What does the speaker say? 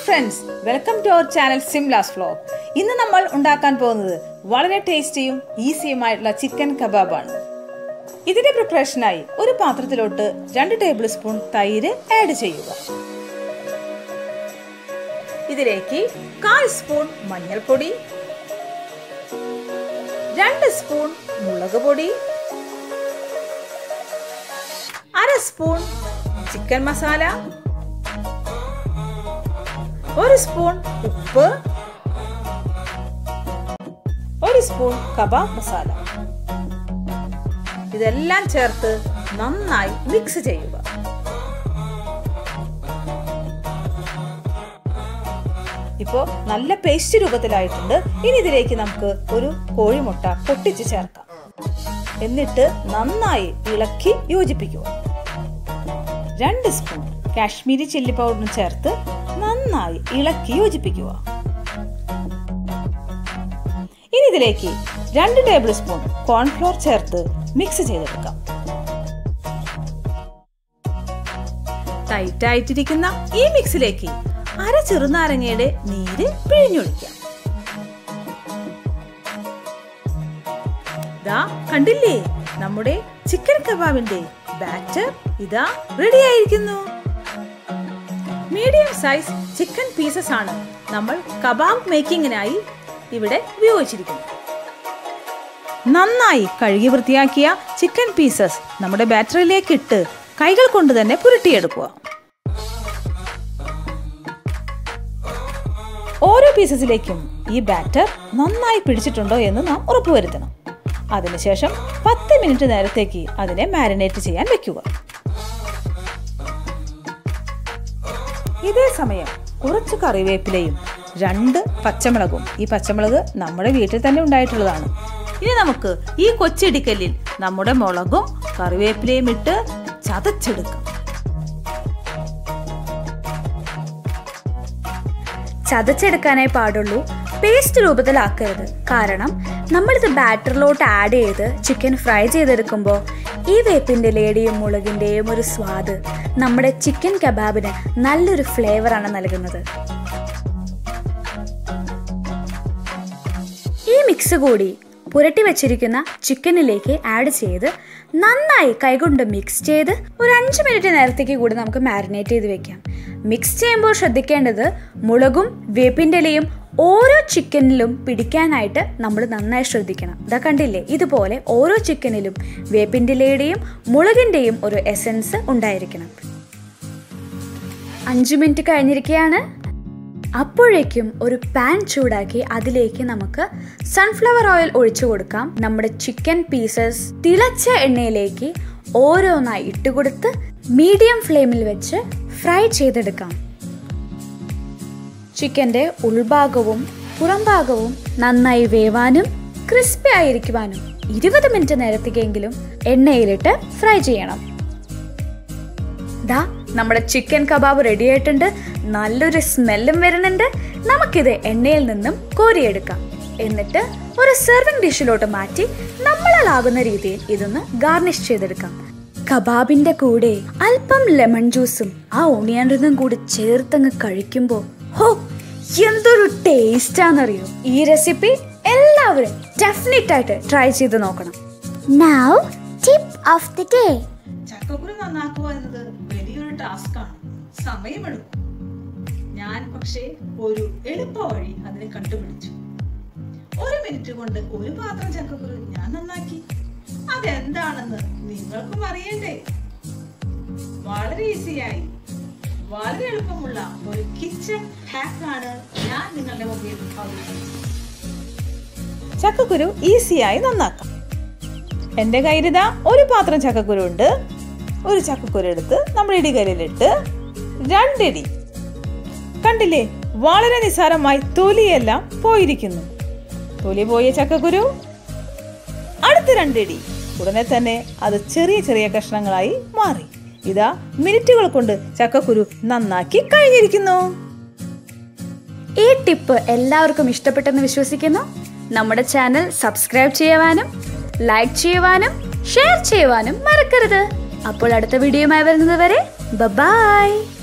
Friends welcome to our channel Simla's vlog ഇന്ന് നമ്മൾ ഉണ്ടാക്കാൻ പോകുന്നത് വളരെ ടേസ്റ്റിയും ഈസിയുമായിട്ടുള്ള ചിക്കൻ കബാബാണ് ഇതിന്റെ പ്രിപ്പറേഷനായി ഒരു പാത്രത്തിലോട്ട് രണ്ട് ടേബിൾ സ്പൂൺ തൈര് ആഡ് ചെയ്യുക ഇതിലേക്ക് കാൽ സ്പൂൺ മഞ്ഞൾപ്പൊടി രണ്ട് സ്പൂൺ മുളക് പൊടി അര സ്പൂൺ ചിക്കൻ മസാല ഒരു സ്പൂൺ ഉപ്പ് ഒരു സ്പൂൺ കബാബ് മസാല ഇതെല്ലാം ചേർത്ത് നന്നായി മിക്സ് ചെയ്യുക ഇപ്പോ നല്ല പേസ്റ്റ് രൂപത്തിലായിട്ടുണ്ട് ഇനി ഇതിലേക്ക് നമുക്ക് ഒരു കോഴിമുട്ട പൊട്ടിച്ച് ചേർക്കാം എന്നിട്ട് നന്നായി ഇളക്കി യോജിപ്പിക്കുക രണ്ട് സ്പൂൺ കാശ്മീരി ചില്ലി പൗഡറും ചേർത്ത് നന്നായി ഇളക്കി യോജിപ്പിക്കുക ഇനി ഇതിലേക്ക് രണ്ട് ടേബിൾ സ്പൂൺ കോൺഫ്ലോർ ചേർത്ത് മിക്സ് ചെയ്തെടുക്കാം ടൈറ്റ് ആയിട്ടിരിക്കുന്ന ഈ മിക്സിലേക്ക് അര ചെറുനാരങ്ങയുടെ നീര് പിഴിഞ്ഞൊഴിക്കാം ദാ കണ്ടില്ലേ നമ്മുടെ ചിക്കൻ കബാബിന്റെ ബാറ്റർ ഇതാ റെഡി ആയിരിക്കുന്നു മീഡിയം സൈസ് ചിക്കൻ പീസസ് ആണ് നമ്മൾ കബാബ് മേക്കിങ്ങിനായി ഇവിടെ ഉപയോഗിച്ചിരിക്കുന്നത് നന്നായി കഴുകി വൃത്തിയാക്കിയ ചിക്കൻ പീസസ് നമ്മുടെ ബാറ്ററിയിലേക്ക് ഇട്ട് കൈകൾ കൊണ്ട് തന്നെ പുരട്ടിയെടുക്കുക ഓരോ പീസസിലേക്കും ഈ ബാറ്റർ നന്നായി പിടിച്ചിട്ടുണ്ടോ എന്ന് നാം ഉറപ്പുവരുത്തണം അതിനുശേഷം പത്ത് മിനിറ്റ് നേരത്തേക്ക് അതിനെ മാരിനേറ്റ് ചെയ്യാൻ വെക്കുക ഇതേ സമയം കുറച്ച് കറിവേപ്പിലയും രണ്ട് പച്ചമുളകും ഈ പച്ചമുളക് നമ്മുടെ വീട്ടിൽ തന്നെ ഉണ്ടായിട്ടുള്ളതാണ് ഇനി നമുക്ക് ഈ കൊച്ചിടിക്കല്ലിൽ നമ്മുടെ മുളകും കറിവേപ്പിലയും ഇട്ട് ചതച്ചെടുക്കാം ചതച്ചെടുക്കാനേ പാടുള്ളൂ പേസ്റ്റ് രൂപത്തിലാക്കരുത് കാരണം നമ്മളിത് ബാറ്ററിലോട്ട് ആഡ് ചെയ്ത് ചിക്കൻ ഫ്രൈ ചെയ്തെടുക്കുമ്പോൾ ഈ വേപ്പിൻ്റെ ഇലയുടെയും മുളകിൻ്റെയും ഒരു സ്വാദ് നമ്മുടെ ചിക്കൻ കബാബിന് നല്ലൊരു ഫ്ലേവറാണ് നൽകുന്നത് ഈ മിക്സ് കൂടി പുരട്ടി വെച്ചിരിക്കുന്ന ചിക്കനിലേക്ക് ആഡ് ചെയ്ത് നന്നായി കൈകൊണ്ട് മിക്സ് ചെയ്ത് ഒരു അഞ്ച് മിനിറ്റ് നേരത്തേക്ക് കൂടി നമുക്ക് മാരിനേറ്റ് ചെയ്ത് വെക്കാം മിക്സ് ചെയ്യുമ്പോൾ ശ്രദ്ധിക്കേണ്ടത് മുളകും വേപ്പിൻ്റെ ഇലയും ഓരോ ചിക്കനിലും പിടിക്കാനായിട്ട് നമ്മൾ നന്നായി ശ്രദ്ധിക്കണം ഇതാ കണ്ടില്ലേ ഇതുപോലെ ഓരോ ചിക്കനിലും വേപ്പിൻ്റെ ഇലയുടെയും മുളകിൻ്റെയും ഒരു എസൻസ് ഉണ്ടായിരിക്കണം അഞ്ച് മിനിറ്റ് കഴിഞ്ഞിരിക്കുകയാണ് അപ്പോഴേക്കും ഒരു പാൻ ചൂടാക്കി അതിലേക്ക് നമുക്ക് സൺഫ്ലവർ ഓയിൽ ഒഴിച്ചു കൊടുക്കാം നമ്മുടെ ചിക്കൻ പീസസ് തിളച്ച എണ്ണയിലേക്ക് ഓരോന്നായി ഇട്ടുകൊടുത്ത് മീഡിയം ഫ്ലെയിമിൽ വെച്ച് ഫ്രൈ ചെയ്തെടുക്കാം ചിക്കൻ്റെ ഉൾഭാഗവും പുറംഭാഗവും നന്നായി വേവാനും ക്രിസ്പി ആയിരിക്കുവാനും ഇരുപത് മിനിറ്റ് നേരത്തേക്കെങ്കിലും എണ്ണയിലിട്ട് ഫ്രൈ ചെയ്യണം ദാ നമ്മുടെ ചിക്കൻ കബാബ് റെഡി ആയിട്ടുണ്ട് നല്ലൊരു സ്മെല്ലും വരുന്നുണ്ട് നമുക്കിത് എണ്ണയിൽ നിന്നും കോരിയെടുക്കാം എന്നിട്ട് ഒരു സെർവിംഗ് ഡിഷിലോട്ട് മാറ്റി നമ്മളാലാകുന്ന രീതിയിൽ ഇതൊന്ന് ഗാർണിഷ് ചെയ്തെടുക്കാം കബാബിന്റെ കൂടെ അല്പം ലെമൺ ജ്യൂസും ആ ഓണിയൻ റിങ്ങും കൂടി ചേർത്തങ്ങ് കഴിക്കുമ്പോൾ ഹോ എന്തൊരു ടേസ്റ്റാന്നറിയോ ഈ റെസിപ്പി എല്ലാവരും ഡെഫിനറ്റ് ആയിട്ട് ട്രൈ ചെയ്ത് നോക്കണം Now, tip of the day. ചക്കക്കുരു നന്നാക്കുക എന്നത് വലിയൊരു ടാസ്ക് ആണ് സമയമെടുക്കും ഞാൻ പക്ഷേ ഒരു എളുപ്പ വഴി അതിന് കണ്ടുപിടിച്ചു ഒരു മിനിറ്റ് കൊണ്ട് ഒരു പാത്രം ചക്കക്കുരു ഞാൻ നന്നാക്കി അതെന്താണെന്ന് നിങ്ങൾക്കും അറിയണ്ടേ വളരെ ഈസിയായി വളരെ എളുപ്പമുള്ള ഒരു കിച്ചൺ ഹാക്കാണ് ഞാൻ നിങ്ങളുടെ മുമ്പിൽ അവതരിപ്പിക്കുന്നത് ചക്കക്കുരു ഈസിയായി നന്നാക്കാം എന്റെ കയ്യിലിതാ ഒരു പാത്രം ചക്കക്കുരു ഉണ്ട് ഒരു ചക്കക്കുരു എടുത്ത് നമ്മൾ ഇടികല്ലിലിട്ട് രണ്ടിടി കണ്ടില്ലേ വളരെ നിസ്സാരമായി തൊലിയെല്ലാം പോയിരിക്കുന്നു തൊലി പോയ ചക്കക്കുരു അടുത്ത രണ്ടിടി ഉടനെ തന്നെ അത് ചെറിയ ചെറിയ കഷ്ണങ്ങളായി മാറി ഇതാ മിനിറ്റുകൾ കൊണ്ട് ചക്കക്കുരു നന്നാക്കി കഴിഞ്ഞിരിക്കുന്നു ഈ ടിപ്പ് എല്ലാവർക്കും ഇഷ്ടപ്പെട്ടെന്ന് വിശ്വസിക്കുന്നു നമ്മുടെ ചാനൽ സബ്സ്ക്രൈബ് ചെയ്യുവാനും ലൈക്ക് ചെയ്യുവാനും ഷെയർ ചെയ്യുവാനും മറക്കരുത് അപ്പോൾ അടുത്ത വീഡിയോയുമായി വരുന്നത് വരെ ബൈ